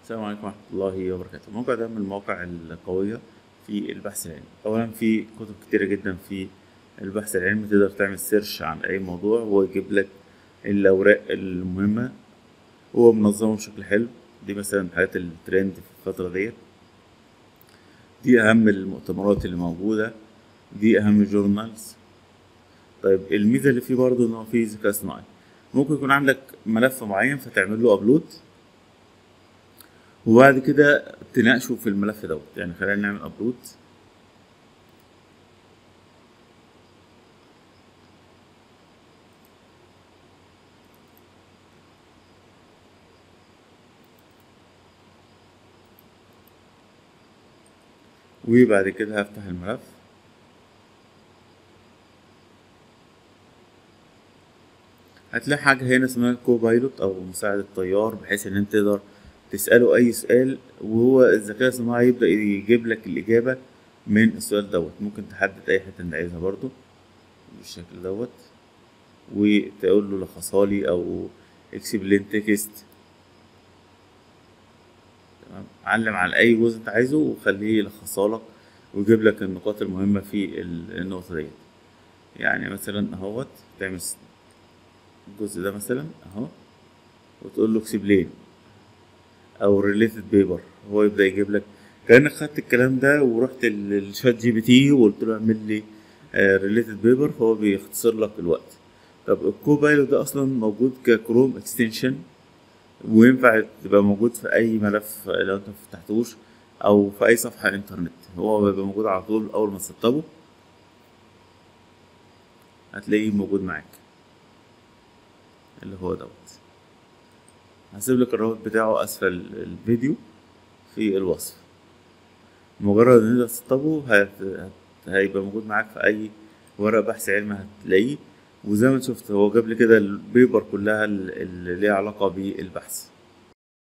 السلام عليكم ورحمة الله وبركاته الموقع ده من المواقع القوية في البحث العلمي أولا في كتب كتيرة جدا في البحث العلمي تقدر تعمل سيرش عن أي موضوع وهو يجيب لك الأوراق المهمة هو منظمه بشكل حلو دي مثلا حاجات الترند في الفترة ديت دي أهم المؤتمرات اللي موجودة دي أهم الجورنالز طيب الميزة اللي فيه برضه إن هو فيه ذكاء اصطناعي ممكن يكون عندك ملف معين فتعمل له أبلود وبعد كده تناقشه في الملف دوت يعني خلينا نعمل ابلود وبعد كده هفتح الملف هتلاقي حاجة هنا اسمها كوبايلوت أو مساعد الطيار بحيث إن أنت تقدر تسأله أي سؤال وهو الذكاء الصناعي يبدأ يجيب لك الإجابة من السؤال دوت ممكن تحدد أي حتة أنت عايزها برضو بالشكل دوت وتقول له لخصها لي أو اكسبلين تكست تمام علم على أي جزء أنت عايزه وخليه يلخصها لك ويجيب لك النقاط المهمة في النقطة ديت يعني مثلا اهوت تعمل الجزء ده مثلا اهو وتقول له اكسبلين او ريليتد بيبر هو يبدا يجيب لك كانك خدت الكلام ده ورحت للشات جي بي تي وقلت له اعمل لي ريليتد بيبر فهو بيختصر لك الوقت طب الكوبايلوت ده اصلا موجود ككروم اكستنشن وينفع تبقى موجود في اي ملف لو انت مفتحتوش او في اي صفحه انترنت هو بيبقى موجود على طول اول ما تسطبه هتلاقيه موجود معاك اللي هو دوت هسيب لك الرابط بتاعه اسفل الفيديو في الوصف مجرد ان انت تسطبه هت... هت... هيبقى موجود معاك في اي ورق بحث علمي هتلاقيه وزي ما شفت هو جاب لي كده البيبر كلها اللي ليها علاقة بالبحث